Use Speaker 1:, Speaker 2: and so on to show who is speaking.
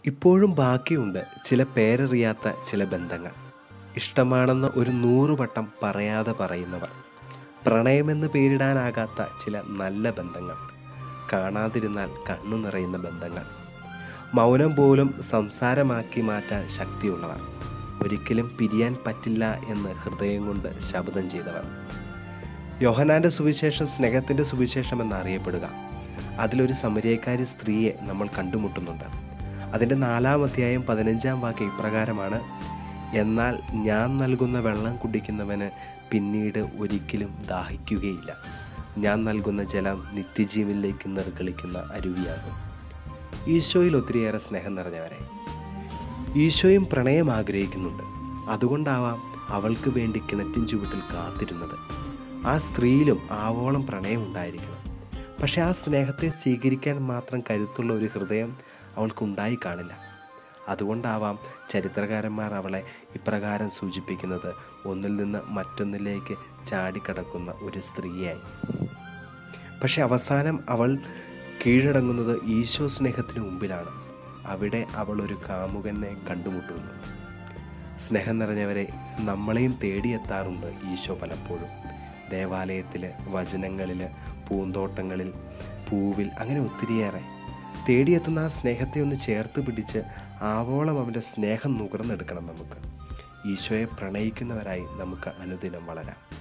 Speaker 1: ഇപ്പോഴും ബാക്കിയുണ്ട് ചില പേരറിയാത്ത ചില ബന്ധങ്ങൾ ഇഷ്ടമാണെന്ന് ഒരു നൂറ് വട്ടം പറയാതെ പറയുന്നവർ പ്രണയമെന്ന് പേരിടാനാകാത്ത ചില നല്ല ബന്ധങ്ങൾ കാണാതിരുന്നാൽ കണ്ണു നിറയുന്ന ബന്ധങ്ങൾ മൗനം പോലും സംസാരമാക്കി മാറ്റാൻ ശക്തിയുള്ളവർ ഒരിക്കലും പിരിയാൻ പറ്റില്ല എന്ന് ഹൃദയം കൊണ്ട് ശബ്ദം ചെയ്തവർ യോഹനാന്റെ സുവിശേഷം സ്നേഹത്തിൻ്റെ സുവിശേഷം എന്നറിയപ്പെടുക അതിലൊരു സമരിയക്കാരി സ്ത്രീയെ നമ്മൾ കണ്ടുമുട്ടുന്നുണ്ട് അതിൻ്റെ നാലാം അധ്യായം പതിനഞ്ചാം വാക്യം ഇപ്രകാരമാണ് എന്നാൽ ഞാൻ നൽകുന്ന വെള്ളം കുടിക്കുന്നവന് പിന്നീട് ഒരിക്കലും ദാഹിക്കുകയില്ല ഞാൻ നൽകുന്ന ജലം നിത്യജീവനിലേക്ക് നിർഗളിക്കുന്ന അരുവിയാകും ഈശോയിൽ ഒത്തിരിയേറെ സ്നേഹം നിറഞ്ഞവരെ ഈശോയും പ്രണയം ആഗ്രഹിക്കുന്നുണ്ട് അതുകൊണ്ടാവാം അവൾക്ക് വേണ്ടി കിണറ്റിൻ ചുവട്ടിൽ കാത്തിരുന്നത് ആ സ്ത്രീയിലും ആവോളം പ്രണയം ഉണ്ടായിരിക്കണം പക്ഷെ ആ സ്നേഹത്തെ സ്വീകരിക്കാൻ മാത്രം കരുത്തുള്ള ഒരു ഹൃദയം അവൾക്കുണ്ടായി കാണില്ല അതുകൊണ്ടാവാം ചരിത്രകാരന്മാർ അവളെ ഇപ്രകാരം സൂചിപ്പിക്കുന്നത് ഒന്നിൽ നിന്ന് മറ്റൊന്നിലേക്ക് ചാടിക്കടക്കുന്ന ഒരു സ്ത്രീയായി പക്ഷെ അവസാനം അവൾ കീഴടങ്ങുന്നത് ഈശോ സ്നേഹത്തിന് മുമ്പിലാണ് അവിടെ അവൾ ഒരു കാമുകനെ കണ്ടുമുട്ടുന്നു സ്നേഹം നിറഞ്ഞവരെ നമ്മളെയും തേടിയെത്താറുണ്ട് ഈശോ പലപ്പോഴും ദേവാലയത്തിൽ വചനങ്ങളിൽ പൂന്തോട്ടങ്ങളിൽ പൂവിൽ അങ്ങനെ ഒത്തിരിയേറെ തേടിയെത്തുന്ന ആ സ്നേഹത്തെ ഒന്ന് ചേർത്ത് പിടിച്ച് ആവോളം അവൻ്റെ സ്നേഹം നുകർന്നെടുക്കണം നമുക്ക് ഈശോയെ പ്രണയിക്കുന്നവരായി നമുക്ക് അനുദിനം വളരാം